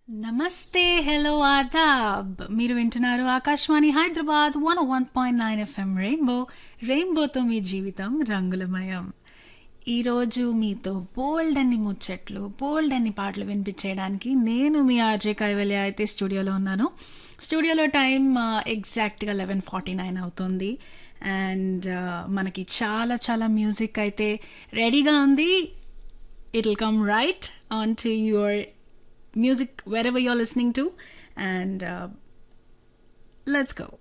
నమస్తే హలో ఆదాబ్ మీరు వింటున్నారు Akashvani Hyderabad one one point nine FM rainbow రెయిన్బోతో మీ జీవితం రంగులమయం ఈరోజు మీతో బోల్డ్ అన్ని ముచ్చట్లు బోల్డ్ అన్ని పాటలు వినిపించేయడానికి నేను మీ ఆర్జే కైవల్య అయితే స్టూడియోలో ఉన్నాను స్టూడియోలో టైం ఎగ్జాక్ట్గా లెవెన్ ఫార్టీ నైన్ అవుతుంది అండ్ మనకి చాలా చాలా మ్యూజిక్ అయితే రెడీగా ఉంది it will come right on to your music wherever you're listening to and uh, let's go